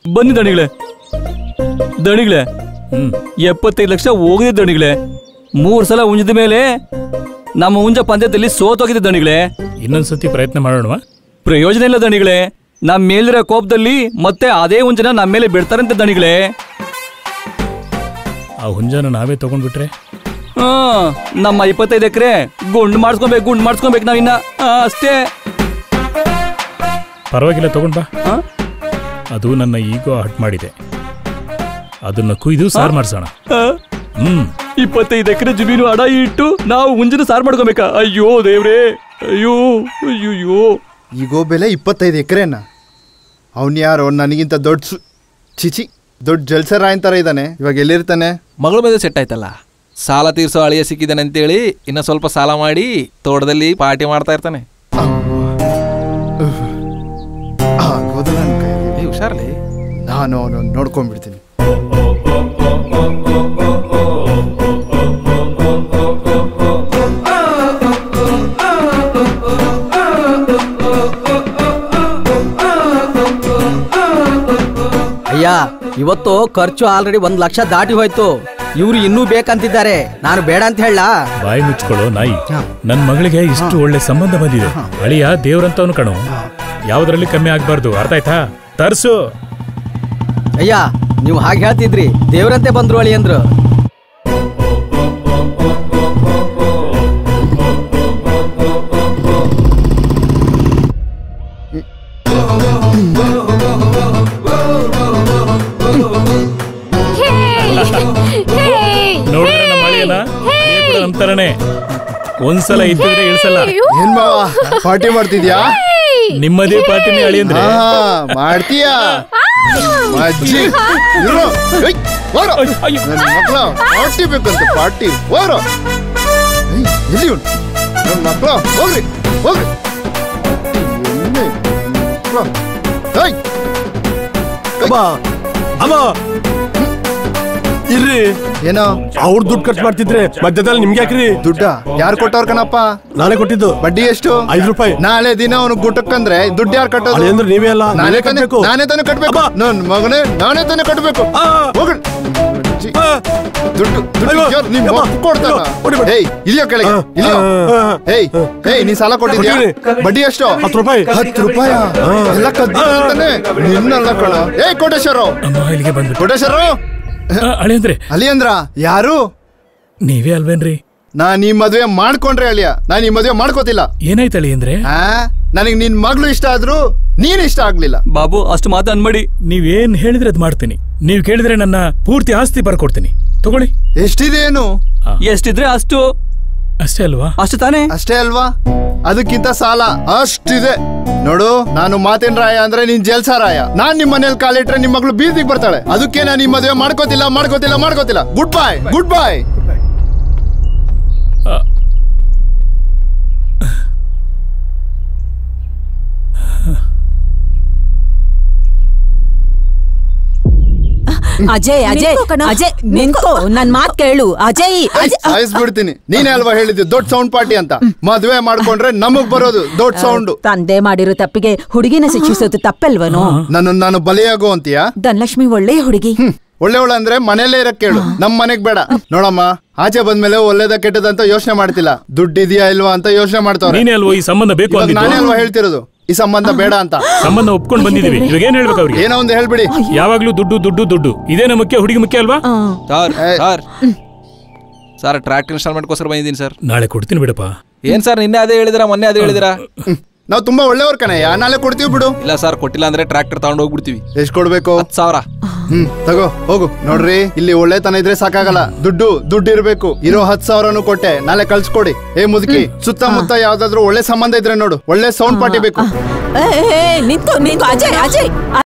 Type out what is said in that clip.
ಬನ್ನಿ ದಣಿಗಳೇ ದಣಿಗಳೇ ಹ್ಮ್ ಎಪ್ಪತ್ತೈದು ಲಕ್ಷ ಹೋಗಿದೆ ದಣಿಗಳೇ ಮೂರು ಸಲ ಉಂಜಿದ ಮೇಲೆ ನಮ್ಮ ಉಂಜ ಪಂದ್ಯದಲ್ಲಿ ಸೋತೋಗಿದೆ ದಣಿಗಳೇ ಇನ್ನೊಂದ್ಸತಿ ಪ್ರಯತ್ನ ಮಾಡೋಣವಾ ಪ್ರಯೋಜನ ಇಲ್ಲ ದಣಿಗಳೇ ನಮ್ಮ ಮೇಲಿರೋ ಕೋಪದಲ್ಲಿ ಮತ್ತೆ ಅದೇ ಉಂಜನ ನಮ್ಮ ಮೇಲೆ ಬಿಡ್ತಾರಂತೆ ದಣಿಗಳೇ ಆ ಹುಂಜನ ನಾವೇ ತಗೊಂಡ್ಬಿಟ್ರೆ ಹಾ ನಮ್ಮ ಇಪ್ಪತ್ತೈದು ಎಕರೆ ಗುಂಡು ಮಾಡಿಸ್ಕೊಬೇಕು ಗುಂಡು ಮಾಡಿಸ್ಕೊಬೇಕು ನಾವಿನ್ನ ಆ, ಅಷ್ಟೇ ಪರವಾಗಿಲ್ಲ ತಗೊಂಡ್ ಬಾ ಆ? ಅದು ನನ್ನ ಈಗೋ ಹಟ್ ಮಾಡಿದೆ ಅದನ್ನ ಕುಯ್ದು ಸಾರು ಮಾಡ್ಸೋಣ ಆ, ಹ್ಮ್ ಇಪ್ಪತ್ತೈದು ಎಕರೆ ಜಮೀನು ಅಡ ಇಟ್ಟು ನಾವು ಉಂಜನ ಸಾರು ಮಾಡ್ಕೊಬೇಕಾ ಅಯ್ಯೋ ದೇವ್ರೇ ಅಯ್ಯೋ ಅಯ್ಯೋ ಈಗೋ ಬೆಲೆ ಇಪ್ಪತ್ತೈದು ಎಕರೆನ ಅವನ್ ಯಾರೋ ನನಗಿಂತ ದೊಡ್ಡ ಸು ಚಿಚಿ ದೊಡ್ಡ ಜಲ್ಸರಾಯನ್ ಥರ ಇದ್ದಾನೆ ಇವಾಗ ಎಲ್ಲಿರ್ತಾನೆ ಮಗಳ ಮೇಲೆ ಸೆಟ್ ಆಯ್ತಲ್ಲ ಸಾಲ ತೀರ್ಸೋ ಅಳಿಯ ಸಿಕ್ಕಿದ್ದಾನೆ ಅಂತೇಳಿ ಇನ್ನ ಸ್ವಲ್ಪ ಸಾಲ ಮಾಡಿ ತೋಟದಲ್ಲಿ ಪಾರ್ಟಿ ಮಾಡ್ತಾ ಇರ್ತಾನೆ ಆಗೋದು ನನ್ನ ಕೈಯಲ್ಲಿ ಏ ಹುಷಾರ್ಲಿ ನಾನು ಅವನು ನೋಡ್ಕೊಂಡ್ಬಿಡ್ತೀನಿ ಅಯ್ಯ ಇವತ್ತು ಖರ್ಚು ಆಲ್ರೆಡಿ ಒಂದ್ ಲಕ್ಷ ದಾಟಿ ಹೋಯ್ತು ಇವ್ರು ಇನ್ನೂ ಬೇಕಂತಿದ್ದಾರೆ ನಾನು ಬೇಡ ಅಂತ ಹೇಳ ಬಾಯಿ ಮುಚ್ಕೊಳ್ಳೋ ನಾಯಿ ನನ್ ಮಗಳಿಗೆ ಇಷ್ಟು ಒಳ್ಳೆ ಸಂಬಂಧ ಬಂದಿದೆ ಅಳಿಯ ದೇವ್ರಂತವನು ಕಣೋ ಯಾವ್ದ್ರಲ್ಲಿ ಕಮ್ಮಿ ಆಗ್ಬಾರ್ದು ಅರ್ಥ ಆಯ್ತಾ ತರ್ಸು ಅಯ್ಯ ನೀವು ಹಾಗೆ ಹೇಳ್ತಿದ್ರಿ ದೇವ್ರಂತೆ ಬಂದ್ರು ಅಳಿ ಅಂದ್ರು ನೋಡಿದ್ರೆ ನಮ್ಮ ಅಳಿಯನ ಅಳಿಯ ಕೂಡ ನಮ್ ತರನೇ ಒಂದ್ಸಲ ಇದ್ದಿದ್ರೆ ಇಳಿಸಲ್ಲ ಏನ್ ಮಾವ ಪಾರ್ಟಿ ಮಾಡ್ತಿದ್ಯಾ ನಿಮ್ಮದೇ ಪಾರ್ಟಿನೇ ಅಳಿ ಅಂದ್ರೆ ಹಾ ಮಾಡ್ತೀಯಾ ಅಜ್ಜಿ ಇರು. ಏಯ್, ಹೋಗ್ರೋ. ಅಯ್ಯೋ. ನನ್ ಮಕ್ಳು ಪಾರ್ಟಿ ಬೇಕಂತೆ ಪಾರ್ಟಿ ಹೋಗ್ರೋ ಏಯ್, ಎಲ್ಲಿ ಇವ್ನು? ನನ್ ಮಕ್ಳು ಹೋಗ್ರಿ ಹೋಗ್ರಿ ಎಲ್ಲಿ? ನನ್ ಮಕ್ಳು. ಏಯ್, ಇರ್ರಿ ಏನೋ ಅವ್ರು ದುಡ್ಡು ಖರ್ಚು ಮಾಡ್ತಿದ್ರೆ ಮಧ್ಯದಲ್ಲಿ ನಿಮ್ಗೆ ಯಾಕ್ರಿ ದುಡ್ಡ ಯಾರು ಕೊಟ್ಟವ್ರ ಕಣಪ್ಪ ನಾನೇ ಕೊಟ್ಟಿದ್ದು ಬಡ್ಡಿ ಎಷ್ಟು ಐದು ರೂಪಾಯಿ ನಾಳೆ ದಿನ ಅವನು ಗುಟ್ಟಕ್ಕಂದ್ರೆ ದುಡ್ಡು ಯಾರು ಕಟ್ಟೋದು ಅದೇ ಅಂದ್ರೆ ನೀವೇ ಅಲ್ಲ ನಾನೇ ನೀವೇ ತಾನೇ ಕಟ್ಬೇಕು ನಾನೇ ತಾನೇ ಕಟ್ಬೇಕು ಅಬ್ಬಾ. ನನ್ ಮಗನೇ ನಾನೇ ತಾನೇ ಕಟ್ಬೇಕು ಆ. ಹೋಗ್ರಿ ಅಜ್ಜಿ. ಆ, ದುಡ್ಡು ದುಡ್ಡು ಅಯ್ಯೋ, ಯಾರು ನಿಮ್ ಯಮ್ಮ, ಮಗು ಕೊಡ್ತಾನ ಅಯ್ಯೋ, ಹೊಡಿಬೇಡ. ಏಯ್ ಇಳಿಯೋ ಕೆಳಗೆ ಆ, ಇಳಿಯೋ ಆ, ಆ. ಏಯ್ ಏಯ್ ನೀ ಸಾಲ ಕೊಟ್ಟಿದ್ಯಾ ಕೊಟ್ಟಿದ್ದೀನಿ. ಬಡ್ಡಿ ಎಷ್ಟು ಹತ್ತು ರೂಪಾಯಿ ಹತ್ತು ರೂಪಾಯ ಎಲ್ಲ ಕದ್ದು ಅಂತಾನೆ ನಿನ್ನಲ್ಲ ಕಣ ಏಯ್ ಕೋಟೇಶ್ವರ ಅಮ್ಮ ಇಲ್ಲಿಗೆ ಬಂದ್ಬಿಟ್ಟು ಕೋಟೇಶ್ವರ ಅಳಿ ಅಂದ್ರೆ ಅಲ್ಲಿ ಅಂದ್ರ ಯಾರು ನೀವೇ ಅಲ್ವೇನ್ರಿ ನಾನ್ ಈ ಮದ್ವೆ ಮಾಡ್ಕೊಂಡ್ರೆ ಅಳಿಯ ನಾನ್ ಈ ಮದ್ವೆ ಮಾಡ್ಕೋತಿಲ್ಲ ಏನಾಯ್ತು ಅಳಿ ಅಂದ್ರೆ ಆ ನನಗ್ ನಿನ್ ಮಗ್ಳು ಇಷ್ಟ ಆದ್ರೂ ನೀನ್ ಇಷ್ಟ ಆಗ್ಲಿಲ್ಲ ಬಾಬು ಅಷ್ಟು ಮಾತು ಅನ್ಬೇಡಿ ನೀವೇನ್ ಹೇಳಿದ್ರೆ ಅದ್ ಮಾಡ್ತೀನಿ ನೀವ್ ಕೇಳಿದ್ರೆ ನನ್ನ ಪೂರ್ತಿ ಆಸ್ತಿ ಬರ್ಕೊಡ್ತೀನಿ ತಗೊಳ್ಳಿ ಎಷ್ಟಿದೆ ಏನು ಎಷ್ಟಿದ್ರೆ ಅಷ್ಟು ಅಷ್ಟೇ ಅಲ್ವಾ ಅಷ್ಟು ತಾನೇ ಅಷ್ಟೇ ಅಲ್ವಾ ಅದಕ್ಕಿಂತ ಸಾಲ ಅಷ್ಟಿದೆ ನೋಡು ನಾನು ಮಾತಿನ ರಾಯ ಅಂದ್ರೆ ನೀನ್ ಜಲ್ಸ ರಾಯ ನಾನ್ ನಿಮ್ ಮನೇಲಿ ಕಾಲಿಟ್ರೆ ನಿಮ್ ಮಗಳು ಬೀದಿಗೆ ಬರ್ತಾಳೆ ಅದಕ್ಕೆ ನಾನು ಈ ಮದುವೆ ಮಾಡ್ಕೋತಿಲ್ಲ ಮಾಡ್ಕೋತಿಲ್ಲ ಮಾಡ್ಕೋತಿಲ್ಲ good bye good bye Ajay Ajay ನಿಂತ್ಕೋ ಕಣೋ. ಅಜಯ್ ನಿಂತ್ಕೋ ನನ್ ಮಾತ್ ಕೇಳು ಅಜಯ್ ಅಜಯ್ ಸಾಯಿಸ್ಬಿಡ್ತೀನಿ ನೀನೇ ಅಲ್ವಾ ಹೇಳಿದ್ದು ದೊಡ್ಡ ಸೌಂಡ್ ಪಾರ್ಟಿ ಅಂತ ಮದುವೆ ಮಾಡ್ಕೊಂಡ್ರೆ ನಮಗ್ ಬರೋದು ದೊಡ್ಡ ಸೌಂಡ್ ತಂದೆ ಮಾಡಿರೋ ತಪ್ಪಿಗೆ ಹುಡುಗಿನ ಶಿಕ್ಷಿಸೋದು ತಪ್ಪಲ್ವನು ನನ್ನ ನಾನು ಬಲಿಯಾಗೋ ಅಂತೀಯಾ ಧನಲಕ್ಷ್ಮಿ ಒಳ್ಳೆಯ ಹುಡುಗಿ ಒಳ್ಳೆವಳ ಅಂದ್ರೆ ಮನೇಲೇ ಇರಕ್ ಕೇಳು ನಮ್ ಮನೆಗ್ ಬೇಡ ನೋಡಮ್ಮ ಆಚೆ ಬಂದ್ಮೇಲೆ ಒಳ್ಳೇದ ಕೆಟ್ಟದಂತ ಯೋಚನೆ ಮಾಡ್ತಿಲ್ಲ ದುಡ್ಡು ಇದೆಯಾ ಇಲ್ವಾ ಅಂತ ಯೋಚನೆ ಮಾಡ್ತಾವ್ರೆ ನೀನೇ ಅಲ್ವಾ ಈ ಸಂಬಂಧ ಬೇಕು ಇವಾಗ ಅಂದಿದ್ದು ನಾನೇ ಅಲ್ವಾ ಹೇಳ್ತಿರೋದು ಈ ಸಂಬಂಧ ಬೇಡ ಅಂತ ಸಂಬಂಧ ಒಪ್ಕೊಂಡ್ ಬಂದಿದೀವಿ ಇವಾಗ ಏನ್ ಹೇಳ್ಬೇಕು ಅವ್ರಿಗೆ ಏನೋ ಒಂದು ಹೇಳ್ಬಿಡಿ ಯಾವಾಗ್ಲೂ ದುಡ್ಡು ದುಡ್ಡು ದುಡ್ಡು ಇದೇನ ಮುಖ್ಯ ಹುಡುಗಿ ಮುಖ್ಯ ಅಲ್ವಾ ಸರ್ ಏ. ಸರ್ ಸರ್ ಟ್ರ್ಯಾಕ್ಟರ್ ಇನ್ಸ್ಟಾಲ್ಮೆಂಟ್ಗೋಸ್ಕರ ಬಂದಿದ್ದೀನಿ ಸರ್ ನಾಳೆ ಕೊಡ್ತೀನಿ ಬಿಡಪ್ಪ ಏನ್ ಸರ್ ನಿನ್ನೆ ಅದೇ ಹೇಳಿದಿರಾ ಮೊನ್ನೆ ಅದೇ ಹೇಳಿದಿರಾ ನಾವು ತುಂಬಾ ಒಳ್ಳೆಯವ್ರ ಕಣಯ್ಯ ನಾಳೆ ಕೊಡ್ತೀವಿ ಬಿಡು ಇಲ್ಲ ಸರ್ ಕೊಟ್ಟಿಲ್ಲ ಅಂದ್ರೆ ಟ್ರ್ಯಾಕ್ಟರ್ ತಗೊಂಡು ಹೋಗ್ಬಿಡ್ತೀವಿ ಎಷ್ಟ್ ಕೊಡ್ಬೇಕು ಹತ್ತು ಸಾವಿರ ಹ್ಮ್ ತಗೋ ಹೋಗು ನೋಡ್ರಿ ಇಲ್ಲಿ ಒಳ್ಳೆತನ ಇದ್ರೆ ಸಾಕಾಗಲ್ಲ ದುಡ್ಡು ದುಡ್ಡು ಇರ್ಬೇಕು ಇರೋ ಹತ್ ಸಾವಿರನು ಕೊಟ್ಟೆ ನಾಳೆ ಕಳ್ಸ್ಕೊಡಿ ಏ ಮುದುಕಿ ಸುತ್ತಮುತ್ತ ಯಾವ್ದಾದ್ರು ಒಳ್ಳೆ ಸಂಬಂಧ ಇದ್ರೆ ನೋಡು ಒಳ್ಳೆ ಸೌಂಡ್ ಪಾರ್ಟಿ ಬೇಕು ಏ, ಏ, ಏ, ನಿಂತ್ಕೋ ನಿಂತ್ಕೋ ಅಜಯ್ ಅಜಯ್